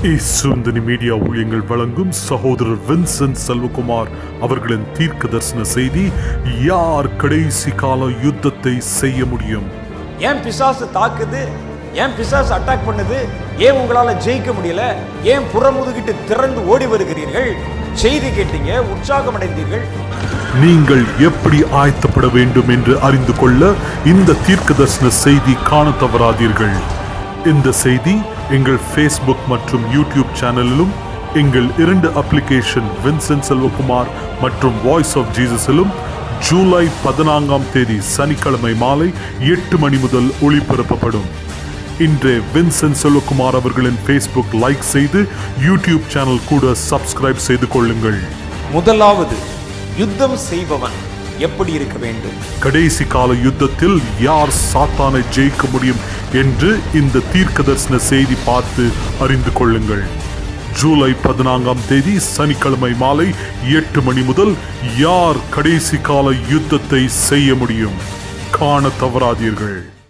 இசுந்தனி media ஊழியங்கள் வழங்கும் சகோதரர் வின்சென்ட் செல்வகுமார் அவர்களின் தீர்க்க தரிசன செய்தி யார் கடைசி கால யுத்தத்தை செய்ய முடியும் ஏன் பிசாசு தாக்குது ஏன் பிசாசு அட்டாக் பண்ணுது ஏன் உங்களால ஜெயிக்க முடியல ஏன் புறமுதுகிட்டு திறந்து ஓடி வருகிறீர்கள் செய்தி கேட்டீங்க உற்சாகம் அடைந்தீர்கள் நீங்கள் எப்படி ஆயத்தப்பட வேண்டும் என்று அறிந்து கொள்ள இந்த தீர்க்க தரிசன செய்தி காண தவறாதீர்கள் இந்த செய்தி எங்கள் ஃபேஸ்புக் மற்றும் யூடியூப் சேனலிலும் எங்கள் இரண்டு அப்ளிகேஷன் வின்சென்ட் செல்வகுமார் மற்றும் வாய்ஸ் ஆஃப் ஜீசஸிலும் ஜூலை பதினான்காம் தேதி சனிக்கிழமை மாலை எட்டு மணி முதல் ஒளிபரப்பப்படும் இன்று வின்சென்ட் செல்வகுமார் அவர்களின் ஃபேஸ்புக் லைக் செய்து யூடியூப் சேனல் கூட சப்ஸ்கிரைப் செய்து கொள்ளுங்கள் முதலாவது யுத்தம் செய்பவன் எப்படி இருக்க வேண்டும் கடைசி கால யுத்தத்தில் யார் சாத்தானை ஜெயிக்க முடியும் என்று இந்த தீர்க்க தரிசன செய்தி பார்த்து அறிந்து கொள்ளுங்கள் ஜூலை பதினான்காம் தேதி சனிக்கிழமை மாலை எட்டு மணி முதல் யார் கடைசி கால யுத்தத்தை செய்ய முடியும் காண தவறாதீர்கள்